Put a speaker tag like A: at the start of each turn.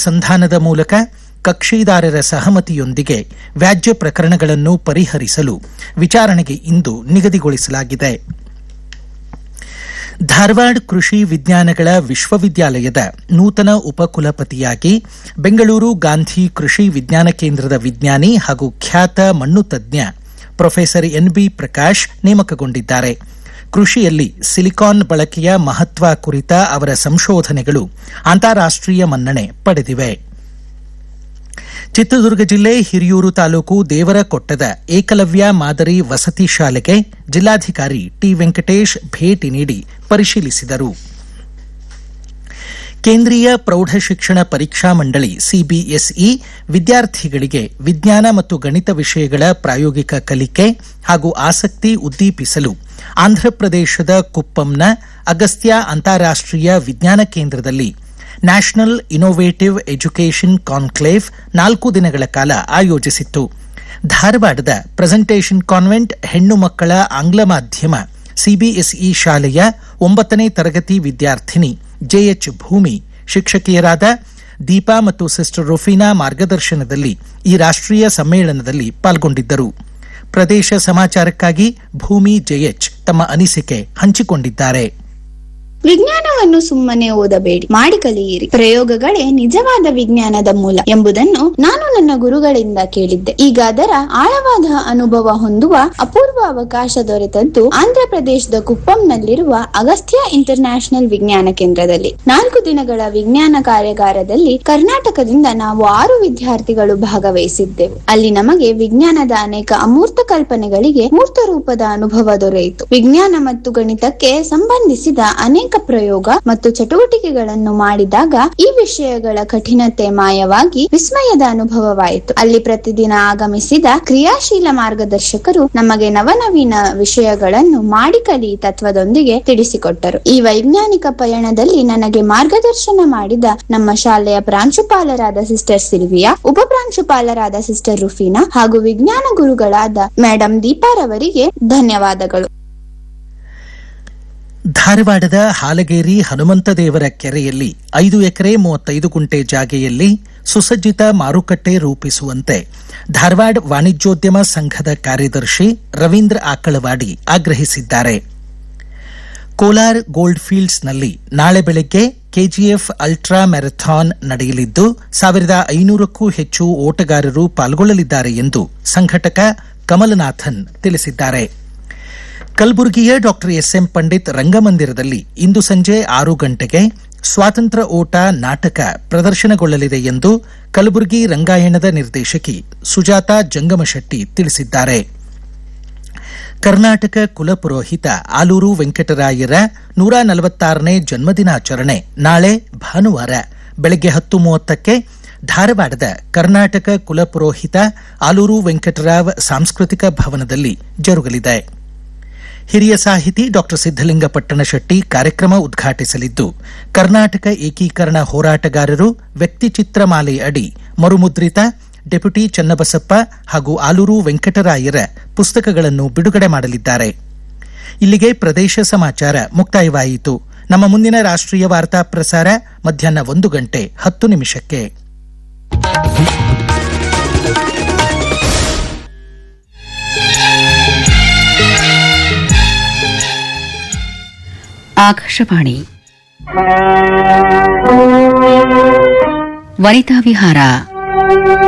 A: ಸಂಧಾನದ ಮೂಲಕ ಕಕ್ಷಿದಾರರ ಸಹಮತಿಯೊಂದಿಗೆ ವ್ಯಾಜ್ಯ ಪ್ರಕರಣಗಳನ್ನು ಪರಿಹರಿಸಲು ವಿಚಾರಣೆಗೆ ಇಂದು ನಿಗದಿಗೊಳಿಸಲಾಗಿದೆ ಧಾರವಾಡ ಕೃಷಿ ವಿಜ್ಞಾನಗಳ ವಿಶ್ವವಿದ್ಯಾಲಯದ ನೂತನ ಉಪಕುಲಪತಿಯಾಗಿ ಬೆಂಗಳೂರು ಗಾಂಧಿ ಕೃಷಿ ವಿಜ್ಞಾನ ಕೇಂದ್ರದ ವಿಜ್ಞಾನಿ ಹಾಗೂ ಖ್ಯಾತ ಮಣ್ಣು ತಜ್ಞ ಪ್ರೊಫೆಸರ್ ಎನ್ಬಿ ಪ್ರಕಾಶ್ ನೇಮಕಗೊಂಡಿದ್ದಾರೆ ಕೃಷಿಯಲ್ಲಿ ಸಿಲಿಕಾನ್ ಬಳಕೆಯ ಮಹತ್ವ ಕುರಿತ ಅವರ ಸಂಶೋಧನೆಗಳು ಅಂತಾರಾಷ್ಟೀಯ ಮನ್ನಣೆ ಪಡೆದಿವೆ ಚಿತ್ರದುರ್ಗ ಜಿಲ್ಲೆ ಹಿರಿಯೂರು ತಾಲೂಕು ದೇವರಕೊಟ್ಟದ ಏಕಲವ್ಯ ಮಾದರಿ ವಸತಿ ಶಾಲೆಗೆ ಜಿಲ್ಲಾಧಿಕಾರಿ ಟಿ ವೆಂಕಟೇಶ್ ಭೇಟಿ ನೀಡಿ ಪರಿಶೀಲಿಸಿದರು ಕೇಂದ್ರೀಯ ಪ್ರೌಢಶಿಕ್ಷಣ ಪರೀಕ್ಷಾ ಮಂಡಳಿ ಸಿಬಿಎಸ್ಇ ವಿದ್ಯಾರ್ಥಿಗಳಿಗೆ ವಿಜ್ಞಾನ ಮತ್ತು ಗಣಿತ ವಿಷಯಗಳ ಪ್ರಾಯೋಗಿಕ ಕಲಿಕೆ ಹಾಗೂ ಆಸಕ್ತಿ ಉದ್ದೀಪಿಸಲು ಆಂಧ್ರಪ್ರದೇಶದ ಕುಪ್ಪಂನ ಅಗಸ್ತ್ಯ ಅಂತಾರಾಷ್ಟೀಯ ವಿಜ್ಞಾನ ಕೇಂದ್ರದಲ್ಲಿ ನ್ಯಾಷನಲ್ ಇನೋವೇಟಿವ್ ಎಜುಕೇಷನ್ ಕಾನ್ಕ್ಲೇವ್ ನಾಲ್ಕು ದಿನಗಳ ಕಾಲ ಆಯೋಜಿಸಿತ್ತು ಧಾರವಾಡದ ಪ್ರೆಸೆಂಟೇಷನ್ ಕಾನ್ವೆಂಟ್ ಹೆಣ್ಣು ಮಕ್ಕಳ ಆಂಗ್ಲ ಮಾಧ್ಯಮ ಸಿಬಿಎಸ್ಇ ಶಾಲೆಯ ಒಂಬತ್ತನೇ ತರಗತಿ ವಿದ್ಯಾರ್ಥಿನಿ ಜೆಎಚ್ ಭೂಮಿ ಶಿಕ್ಷಕಿಯರಾದ ದೀಪಾ ಮತ್ತು ಸಿಸ್ಟರ್ ರುಫೀನಾ ಮಾರ್ಗದರ್ಶನದಲ್ಲಿ ಈ ರಾಷ್ಟ್ರೀಯ ಸಮ್ಮೇಳನದಲ್ಲಿ ಪಾಲ್ಗೊಂಡಿದ್ದರು ಪ್ರದೇಶ ಸಮಾಚಾರಕ್ಕಾಗಿ ಭೂಮಿ ಜೆಎಚ್ ತಮ್ಮ ಅನಿಸಿಕೆ ಹಂಚಿಕೊಂಡಿದ್ದಾರೆ
B: ವಿಜ್ಞಾನವನ್ನು ಸುಮ್ಮನೆ ಓದಬೇಡಿ ಮಾಡಿ ಕಲಿಯಿರಿ ಪ್ರಯೋಗಗಳೇ ನಿಜವಾದ ವಿಜ್ಞಾನದ ಮೂಲ ಎಂಬುದನ್ನು ನಾನು ನನ್ನ ಗುರುಗಳಿಂದ ಕೇಳಿದ್ದೆ ಈಗ ಅದರ ಆಳವಾದ ಅನುಭವ ಹೊಂದುವ ಅಪೂರ್ವ ಅವಕಾಶ ದೊರೆತದ್ದು ಆಂಧ್ರ ಪ್ರದೇಶದ ಕುಪ್ಪಂನಲ್ಲಿರುವ ಅಗಸ್ತ್ಯ ಇಂಟರ್ ನ್ಯಾಷನಲ್ ವಿಜ್ಞಾನ ಕೇಂದ್ರದಲ್ಲಿ ನಾಲ್ಕು ದಿನಗಳ ವಿಜ್ಞಾನ ಕಾರ್ಯಾಗಾರದಲ್ಲಿ ಕರ್ನಾಟಕದಿಂದ ನಾವು ಆರು ವಿದ್ಯಾರ್ಥಿಗಳು ಭಾಗವಹಿಸಿದ್ದೆವು ಅಲ್ಲಿ ನಮಗೆ ವಿಜ್ಞಾನದ ಅನೇಕ ಅಮೂರ್ತ ಕಲ್ಪನೆಗಳಿಗೆ ಮೂರ್ತ ರೂಪದ ಅನುಭವ ದೊರೆಯಿತು ವಿಜ್ಞಾನ ಮತ್ತು ಗಣಿತಕ್ಕೆ ಸಂಬಂಧಿಸಿದ ಅನೇಕ ಪ್ರಯೋಗ ಮತ್ತು ಚಟುವಟಿಕೆಗಳನ್ನು ಮಾಡಿದಾಗ ಈ ವಿಷಯಗಳ ಕಠಿಣತೆ ಮಾಯವಾಗಿ ವಿಸ್ಮಯದ ಅನುಭವವಾಯಿತು ಅಲ್ಲಿ ಪ್ರತಿದಿನ ಆಗಮಿಸಿದ ಕ್ರಿಯಾಶೀಲ ಮಾರ್ಗದರ್ಶಕರು ನಮಗೆ ನವನವೀನ ವಿಷಯಗಳನ್ನು ಮಾಡಿ ಕಲಿ ತತ್ವದೊಂದಿಗೆ ತಿಳಿಸಿಕೊಟ್ಟರು ಈ ವೈಜ್ಞಾನಿಕ ಪಯಣದಲ್ಲಿ ನನಗೆ ಮಾರ್ಗದರ್ಶನ ಮಾಡಿದ ನಮ್ಮ ಶಾಲೆಯ ಪ್ರಾಂಶುಪಾಲರಾದ ಸಿಸ್ಟರ್ ಸಿಲ್ವಿಯಾ ಉಪ ಪ್ರಾಂಶುಪಾಲರಾದ ಸಿಸ್ಟರ್ ರುಫೀನಾ ಹಾಗೂ ವಿಜ್ಞಾನ ಗುರುಗಳಾದ ಮೇಡಂ ದೀಪಾರವರಿಗೆ ಧನ್ಯವಾದಗಳು
A: ಧಾರವಾಡದ ಹಾಲಗೇರಿ ಹನುಮಂತದೇವರ ಕೆರೆಯಲ್ಲಿ ಐದು ಎಕರೆ ಮೂವತ್ತೈದು ಗುಂಟೆ ಜಾಗೆಯಲ್ಲಿ ಸುಸಜ್ಜಿತ ಮಾರುಕಟ್ಟೆ ರೂಪಿಸುವಂತೆ ಧಾರವಾಡ ವಾಣಿಜ್ಯೋದ್ಯಮ ಸಂಘದ ಕಾರ್ಯದರ್ಶಿ ರವೀಂದ್ರ ಆಕಳವಾಡಿ ಆಗ್ರಹಿಸಿದ್ದಾರೆ ಕೋಲಾರ್ ಗೋಲ್ಡ್ ಫೀಲ್ಡ್ಸ್ನಲ್ಲಿ ನಾಳೆ ಬೆಳಗ್ಗೆ ಕೆಜಿಎಫ್ ಅಲ್ಟ್ರಾ ಮ್ಯಾರಥಾನ್ ನಡೆಯಲಿದ್ದು ಸಾವಿರದ ಐನೂರಕ್ಕೂ ಹೆಚ್ಚು ಓಟಗಾರರು ಪಾಲ್ಗೊಳ್ಳಲಿದ್ದಾರೆ ಎಂದು ಸಂಘಟಕ ಕಮಲನಾಥನ್ ತಿಳಿಸಿದ್ದಾರೆ ಕಲಬುರಗಿಯ ಡಾಕ್ಟರ್ ಎಸ್ಎಂ ಪಂಡಿತ್ ರಂಗಮಂದಿರದಲ್ಲಿ ಇಂದು ಸಂಜೆ ಆರು ಗಂಟೆಗೆ ಸ್ವಾತಂತ್ರ್ಯ ಓಟ ನಾಟಕ ಪ್ರದರ್ಶನಗೊಳ್ಳಲಿದೆ ಎಂದು ಕಲಬುರಗಿ ರಂಗಾಯಣದ ನಿರ್ದೇಶಕಿ ಸುಜಾತಾ ಜಂಗಮಶೆಟ್ಟಿ ತಿಳಿಸಿದ್ದಾರೆ ಕರ್ನಾಟಕ ಕುಲಪುರೋಹಿತ ಆಲೂರು ವೆಂಕಟರಾಯರ ನೂರ ನಲವತ್ತಾರನೇ ಜನ್ಮದಿನಾಚರಣೆ ನಾಳೆ ಭಾನುವಾರ ಬೆಳಗ್ಗೆ ಹತ್ತು ಮೂವತ್ತಕ್ಕೆ ಧಾರವಾಡದ ಕರ್ನಾಟಕ ಕುಲಪುರೋಹಿತ ಆಲೂರು ವೆಂಕಟರಾವ್ ಸಾಂಸ್ಕೃತಿಕ ಭವನದಲ್ಲಿ ಜರುಗಲಿದೆ ಹಿರಿಯ ಸಾಹಿತಿ ಡಾಕ್ಟರ್ ಸಿದ್ದಲಿಂಗ ಪಟ್ಟಣಶೆಟ್ಟಿ ಕಾರ್ಯಕ್ರಮ ಉದ್ಘಾಟಿಸಲಿದ್ದು ಕರ್ನಾಟಕ ಏಕೀಕರಣ ಹೋರಾಟಗಾರರು ವ್ಯಕ್ತಿಚಿತ್ರ ಮಾಲೆ ಅಡಿ ಮರುಮುದ್ರಿತ ಡೆಪ್ಯೂಟಿ ಚನ್ನಬಸಪ್ಪ ಹಾಗೂ ಆಲೂರು ವೆಂಕಟರಾಯರ ಪುಸ್ತಕಗಳನ್ನು ಬಿಡುಗಡೆ ಮಾಡಲಿದ್ದಾರೆ ಇಲ್ಲಿಗೆ ಪ್ರದೇಶ ಸಮಾಚಾರ ಮುಕ್ತಾಯವಾಯಿತು ನಮ್ಮ ಮುಂದಿನ ರಾಷ್ಟ್ರೀಯ ವಾರ್ತಾ ಪ್ರಸಾರ ಮಧ್ಯಾಹ್ನ ಒಂದು ಗಂಟೆ ಹತ್ತು ನಿಮಿಷಕ್ಕೆ
C: ಆಕಾಶವಾಣಿ ವನಿತಾ ವಿಹಾರ